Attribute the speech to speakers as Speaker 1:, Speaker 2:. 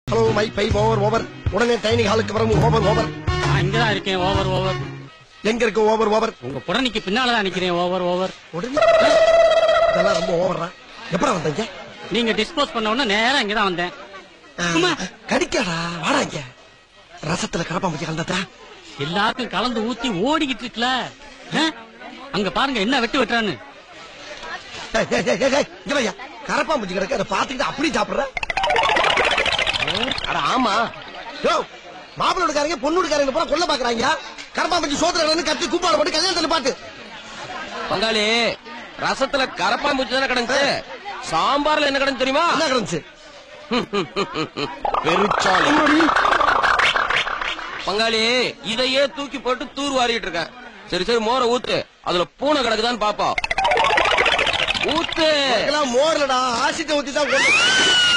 Speaker 1: Hello my pie over over உடனே dining ஹாலுக்கு வரவும் ஓவர் ஓவர்
Speaker 2: நான் இங்கதான் இருக்கேன் ஓவர் ஓவர்
Speaker 1: எங்க இருக்கு ஓவர் ஓவர்
Speaker 2: உங்க புடனைக்கு பின்னாலதான் நிக்கிறேன் ஓவர் ஓவர்
Speaker 1: உடனே இதெல்லாம் ரொம்ப ஓவரா எப்படா வந்தீங்க
Speaker 2: நீங்க டிஸ்போஸ் பண்ண உடனே நேரா இங்கதான் வந்தேன் அம்மா.
Speaker 1: கடிக்காடா வாடா இங்க ரசத்துல கரப்பாம்பூச்சி கலந்ததா
Speaker 2: எல்லாருக்கும் கலந்து ஊத்தி ஓடிக்கிட்டு இருக்குல்ல ஆ? அங்க பாருங்க என்ன வெட்டு வெட்டுறான்னு
Speaker 1: ஏய், ஏய், ஏய், ஏய், ஏய், இங்க வையா கரப்பாம்பூச்சி கிடக்கு அதை பாத்துக்கிட்டு அப்படி சாப்பிடுற
Speaker 3: அட ஆமா
Speaker 1: யோ மாப்பிள்ளோடுக்காரங்க பொண்ணுடுக்காரங்க பூரா கொல்ல பாக்குறாங்க கரப்பாம்பூச்சி சோத்துல கிடந்து கத்தி கூப்பாடு போட்டு கல்யாணத்துல பாட்டு
Speaker 3: பங்காளி ரசத்துல கரப்பாம்பூச்சி தானே கிடந்துச்சு சாம்பார்ல என்ன கிடந்து தெரியுமா
Speaker 1: என்ன கிடந்துச்சு
Speaker 3: பெருச்சாளி பங்காளி இதையே தூக்கி போட்டு தூர் வாரிட்டு இருக்கேன் சரி சரி மோர ஊத்து அதுல பூனை கிடக்குதான்னு பாப்போம் ஊத்து
Speaker 1: இதெல்லாம் மோர்லடா ஆசிட்ட ஊத்தி தான் கொண்டு